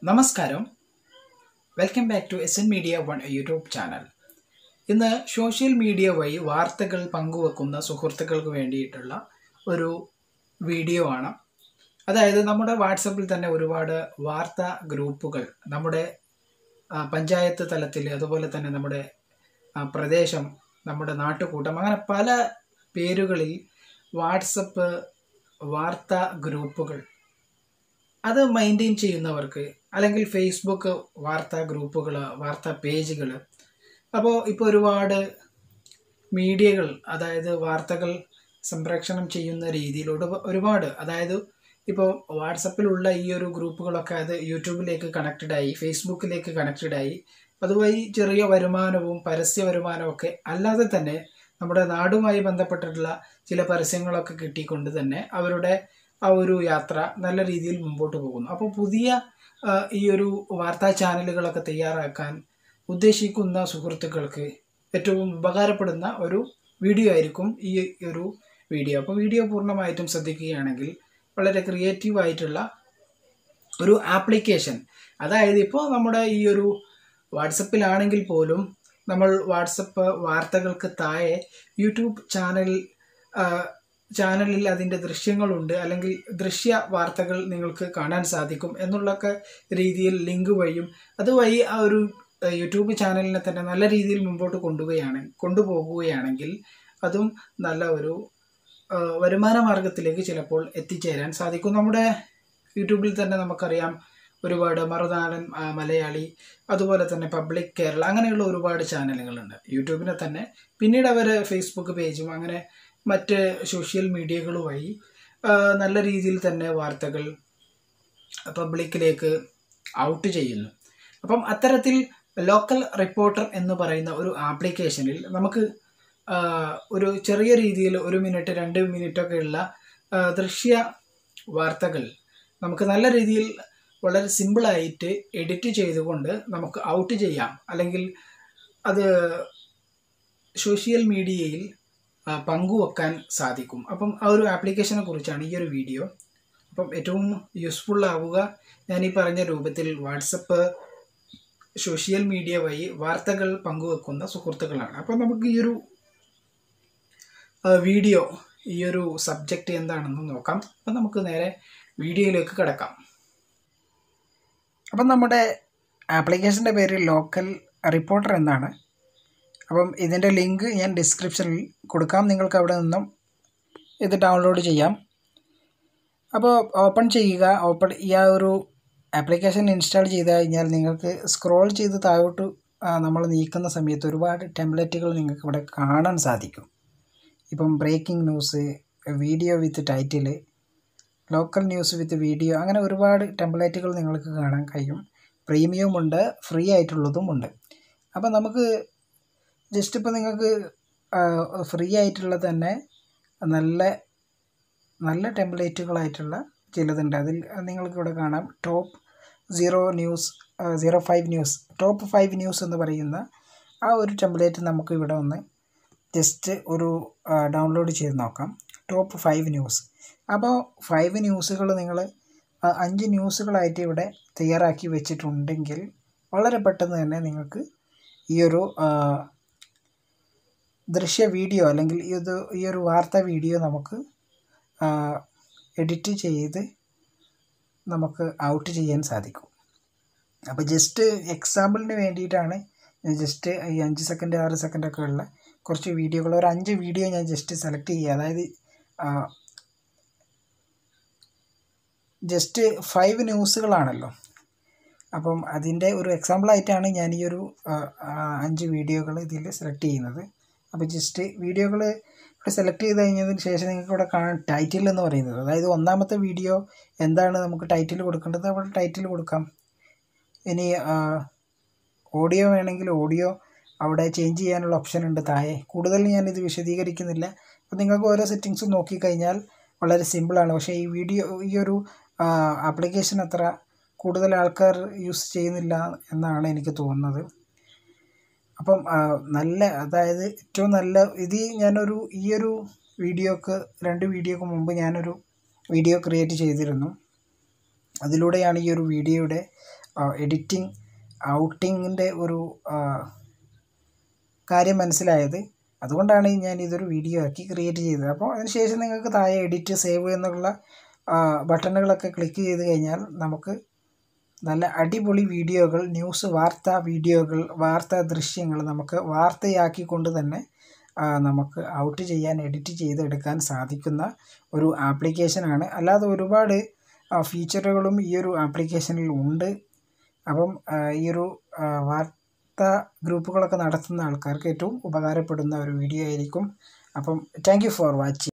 നമസ്കാരം welcome back to S N media one YouTube channel ഇന്ന് social media വഴി വാർത്തകൾ പങ്കുവെക്കുന്ന സുഹൃത്തുക്കൾക്ക് വേണ്ടിയിട്ടുള്ള ഒരു വീഡിയോ ആണ് അതായത് നമ്മുടെ വാട്സപ്പിൽ തന്നെ ഒരുപാട് വാർത്താ ഗ്രൂപ്പുകൾ നമ്മുടെ ആ, പഞ്ചായത്ത് തലത്തിൽ അതുപോലെ തന്നെ നമ്മുടെ ആ, പ്രദേശം നമ്മുടെ നാട്ടുകൂട്ടം അങ്ങനെ പല പേരുകളിൽ വാട്സപ്പ് വാർത്താ ഗ്രൂപ്പുകൾ അത് മെയിൻറ്റെയിൻ ചെയ്യുന്നവർക്ക് അല്ലെങ്കിൽ ഫേസ്ബുക്ക് വാർത്താ ഗ്രൂപ്പുകൾ വാർത്താ പേജുകൾ അപ്പോൾ ഇപ്പോൾ ഒരുപാട് മീഡിയകൾ അതായത് വാർത്തകൾ സംപ്രേഷണം ചെയ്യുന്ന രീതിയിൽ ഒരുപ- ഒരുപാട് അതായത് ഇപ്പോൾ വാട്സപ്പിലുള്ള ഈ ഒരു ഗ്രൂപ്പുകളൊക്കെ അത് യൂട്യൂബിലേക്ക് കണക്റ്റഡ് ആയി ഫേസ്ബുക്കിലേക്ക് കണക്റ്റഡ് ആയി അതുവഴി ചെറിയ വരുമാനവും പരസ്യ വരുമാനവും ഒക്കെ അല്ലാതെ തന്നെ നമ്മുടെ നാടുമായി ബന്ധപ്പെട്ടിട്ടുള്ള ചില പരസ്യങ്ങളൊക്കെ കിട്ടിക്കൊണ്ട് തന്നെ അവരുടെ ആ ഒരു യാത്ര നല്ല രീതിയിൽ മുമ്പോട്ട് പോകുന്നു അപ്പോൾ പുതിയ ആ, ഈ ഒരു വാർത്താ ചാനലുകളൊക്കെ തയ്യാറാക്കാൻ ഉദ്ദേശിക്കുന്ന സുഹൃത്തുക്കൾക്ക് ഏറ്റവും ഉപകാരപ്പെടുന്ന ഒരു വീഡിയോ ആയിരിക്കും ഈ ഒരു വീഡിയോ അപ്പോൾ വീഡിയോ പൂർണ്ണമായിട്ടും ശ്രദ്ധിക്കുകയാണെങ്കിൽ വളരെ ക്രിയേറ്റീവ് ആയിട്ടുള്ള ഒരു ആപ്ലിക്കേഷൻ അതായത് ഇപ്പോൾ നമ്മുടെ ഈ ഒരു വാട്സപ്പിലാണെങ്കിൽ പോലും നമ്മൾ വാട്സപ്പ് വാർത്തകൾക്ക് താഴെ യൂട്യൂബ് ചാനൽ ആ, ചാനലിൽ അതിൻ്റെ ദൃശ്യങ്ങളുണ്ട് അല്ലെങ്കിൽ ദൃശ്യ വാർത്തകൾ നിങ്ങൾക്ക് കാണാൻ സാധിക്കും എന്നുള്ളൊക്കെ രീതിയിൽ ലിങ്ക് വഴിയും അതുവഴി ആ ഒരു ആ, യൂട്യൂബ് ചാനലിനെ തന്നെ നല്ല രീതിയിൽ മുമ്പോട്ട് കൊണ്ടുപോവുകയാണ് കൊണ്ടുപോകുകയാണെങ്കിൽ അതും നല്ല ഒരു ആ, വരുമാന മാർഗത്തിലേക്ക് ചിലപ്പോൾ എത്തിച്ചേരാൻ സാധിക്കും നമ്മുടെ യൂട്യൂബിൽ തന്നെ നമുക്കറിയാം ഒരുപാട് മറുനാടൻ ആ, മലയാളി അതുപോലെ തന്നെ പബ്ലിക് കേരള അങ്ങനെയുള്ള ഒരുപാട് ചാനലുകളുണ്ട് യൂട്യൂബിനെ തന്നെ പിന്നീട് അവർ ഫേസ്ബുക്ക് പേജും അങ്ങനെ മറ്റ് സോഷ്യൽ മീഡിയകൾ വഴി ആ, നല്ല രീതിയിൽ തന്നെ വാർത്തകൾ പബ്ലിക്കിലേക്ക് ഔട്ട് ചെയ്യുന്നു അപ്പം അത്തരത്തിൽ ലോക്കൽ റിപ്പോർട്ടർ എന്ന് പറയുന്ന ഒരു ആപ്ലിക്കേഷനിൽ നമുക്ക് ആ, ഒരു ചെറിയ രീതിയിൽ ഒരു മിനിറ്റ് രണ്ട് മിനിറ്റൊക്കെ ഉള്ള ആ, ദൃശ്യ വാർത്തകൾ നമുക്ക് നല്ല രീതിയിൽ വളരെ സിമ്പിളായിട്ട് എഡിറ്റ് ചെയ്തുകൊണ്ട് നമുക്ക് ഔട്ട് ചെയ്യാം അല്ലെങ്കിൽ അത് സോഷ്യൽ മീഡിയയിൽ ആ, പങ്കുവെക്കാൻ സാധിക്കും അപ്പം ആ ഒരു ആപ്ലിക്കേഷനെ കുറിച്ചാണ് ഈ ഒരു വീഡിയോ അപ്പം ഏറ്റവും യൂസ്ഫുൾ ആവുക ഞാൻ ഈ പറഞ്ഞ രൂപത്തിൽ വാട്സപ്പ് സോഷ്യൽ മീഡിയ വഴി വാർത്തകൾ പങ്കുവെക്കുന്ന സുഹൃത്തുക്കളാണ് അപ്പം നമുക്ക് ഈ ഒരു ആ, വീഡിയോ ഈ ഒരു സബ്ജക്റ്റ് എന്താണെന്ന് നോക്കാം അപ്പം നമുക്ക് നേരെ വീഡിയോയിലേക്ക് കിടക്കാം അപ്പം നമ്മുടെ ആപ്ലിക്കേഷൻ്റെ പേര് ലോക്കൽ റിപ്പോർട്ടർ എന്നാണ് അപ്പം ഇതിൻ്റെ ലിങ്ക് ഞാൻ ഡിസ്ക്രിപ്ഷനിൽ കൊടുക്കാം നിങ്ങൾക്ക് അവിടെ നിന്നും ഇത് ഡൗൺലോഡ് ചെയ്യാം അപ്പോൾ ഓപ്പൺ ചെയ്യുക ഓപ്പൺ ഈ ആ ഒരു ആപ്ലിക്കേഷൻ ഇൻസ്റ്റാൾ ചെയ്ത് കഴിഞ്ഞാൽ നിങ്ങൾക്ക് സ്ക്രോൾ ചെയ്ത് താഴോട്ട് നമ്മൾ നീക്കുന്ന സമയത്ത് ഒരുപാട് ടെംപ്ലേറ്റുകൾ നിങ്ങൾക്ക് ഇവിടെ കാണാൻ സാധിക്കും ഇപ്പം breaking news video with title local news with video അങ്ങനെ ഒരുപാട് ടെംപ്ലേറ്റുകൾ നിങ്ങൾക്ക് കാണാൻ കഴിയും പ്രീമിയവും ഉണ്ട് ഫ്രീ ആയിട്ടുള്ളതും ഉണ്ട് അപ്പോൾ നമുക്ക് ജസ്റ്റ് ഇപ്പോൾ നിങ്ങൾക്ക് ഫ്രീ ആയിട്ടുള്ള തന്നെ നല്ല നല്ല ടെംപ്ലേറ്റുകളായിട്ടുള്ള ചിലതുണ്ട് അതിൽ നിങ്ങൾക്ക് ഇവിടെ കാണാം top zero news zero five news top five news എന്ന് പറയുന്ന ആ ഒരു ടെംപ്ലേറ്റ് നമുക്ക് ഇവിടെ ഒന്ന് ജസ്റ്റ് ഒരു ഡൗൺലോഡ് ചെയ്ത് നോക്കാം ടോപ്പ് ഫൈവ് ന്യൂസ് അപ്പോൾ ഫൈവ് ന്യൂസുകൾ നിങ്ങൾ അഞ്ച് ന്യൂസുകളായിട്ട് ഇവിടെ തയ്യാറാക്കി വെച്ചിട്ടുണ്ടെങ്കിൽ വളരെ പെട്ടെന്ന് തന്നെ നിങ്ങൾക്ക് ഈ ഒരു ആ, ദൃശ്യ വീഡിയോ അല്ലെങ്കിൽ ഇത് ഈ ഒരു വാർത്താ വീഡിയോ നമുക്ക് എഡിറ്റ് ചെയ്ത് നമുക്ക് ഔട്ട് ചെയ്യാൻ സാധിക്കും അപ്പോൾ ജസ്റ്റ് എക്സാമ്പിളിന് വേണ്ടിയിട്ടാണ് ഞാൻ ജസ്റ്റ് ഈ അഞ്ച് സെക്കൻഡ് ആറ് സെക്കൻഡ് ഒക്കെ ഉള്ള കുറച്ച് വീഡിയോകൾ ഒരു അഞ്ച് വീഡിയോ ഞാൻ ജസ്റ്റ് സെലക്ട് ചെയ്യുക അതായത് ജസ്റ്റ് ഫൈവ് ന്യൂസുകളാണല്ലോ അപ്പം അതിൻ്റെ ഒരു എക്സാമ്പിളായിട്ടാണ് ഞാൻ ഈ ഒരു ആ, ആ, അഞ്ച് വീഡിയോകൾ ഇതിൽ സെലക്ട് ചെയ്യുന്നത് അപ്പോൾ ജസ്റ്റ് വീഡിയോകൾ ഇവിടെ സെലക്ട് ചെയ്ത് കഴിഞ്ഞതിന് ശേഷം നിങ്ങൾക്ക് ഇവിടെ കാണാൻ ടൈറ്റിൽ എന്ന് പറയുന്നത് അതായത് ഒന്നാമത്തെ വീഡിയോ എന്താണ് നമുക്ക് ടൈറ്റിൽ കൊടുക്കേണ്ടത് അവിടെ ടൈറ്റിൽ കൊടുക്കാം ഇനി ഓഡിയോ വേണമെങ്കിൽ ഓഡിയോ അവിടെ ചേഞ്ച് ചെയ്യാനുള്ള ഓപ്ഷൻ ഉണ്ട് താഴെ കൂടുതൽ ഞാനിത് വിശദീകരിക്കുന്നില്ല അപ്പോൾ നിങ്ങൾക്ക് ഓരോ സെറ്റിങ്സും നോക്കിക്കഴിഞ്ഞാൽ വളരെ സിമ്പിളാണ് പക്ഷേ ഈ വീഡിയോ ഈ ഒരു ആപ്ലിക്കേഷൻ അത്ര കൂടുതൽ ആൾക്കാർ യൂസ് ചെയ്യുന്നില്ല എന്നാണ് എനിക്ക് തോന്നുന്നത് അപ്പം ആ, നല്ല അതായത് ഏറ്റവും നല്ല ഇത് ഞാനൊരു ഈ ഒരു വീഡിയോക്ക് രണ്ട് വീഡിയോക്ക് മുമ്പ് ഞാനൊരു വീഡിയോ ക്രിയേറ്റ് ചെയ്തിരുന്നു അതിലൂടെയാണ് ഈ ഒരു വീഡിയോയുടെ എഡിറ്റിംഗ് ഔട്ടിങ്ങിൻ്റെ ഒരു ആ, കാര്യം മനസ്സിലായത് അതുകൊണ്ടാണ് ഞാൻ ഇതൊരു വീഡിയോ ആക്കി ക്രിയേറ്റ് ചെയ്തത് അപ്പോൾ അതിനുശേഷം നിങ്ങൾക്ക് താഴെ എഡിറ്റ് സേവ് എന്നുള്ള ആ, ബട്ടണുകളൊക്കെ ക്ലിക്ക് ചെയ്ത് കഴിഞ്ഞാൽ നമുക്ക് നല്ല അടിപൊളി വീഡിയോകൾ ന്യൂസ് വാർത്താ വീഡിയോകൾ വാർത്താ ദൃശ്യങ്ങൾ നമുക്ക് വാർത്തയാക്കിക്കൊണ്ട് തന്നെ ആ, നമുക്ക് ഔട്ട് ചെയ്യാൻ എഡിറ്റ് ചെയ്തെടുക്കാൻ സാധിക്കുന്ന ഒരു ആപ്ലിക്കേഷനാണ് അല്ലാതെ ഒരുപാട് ആ, ഫീച്ചറുകളും ഈ ഒരു ആപ്ലിക്കേഷനിൽ ഉണ്ട് അപ്പം ആ, ഈ ഒരു ആ, വാർത്താ ഗ്രൂപ്പുകളൊക്കെ നടത്തുന്ന ആൾക്കാർക്ക് ഏറ്റവും ഉപകാരപ്പെടുന്ന ഒരു വീഡിയോ ആയിരിക്കും അപ്പം താങ്ക് യു ഫോർ വാച്ചിങ്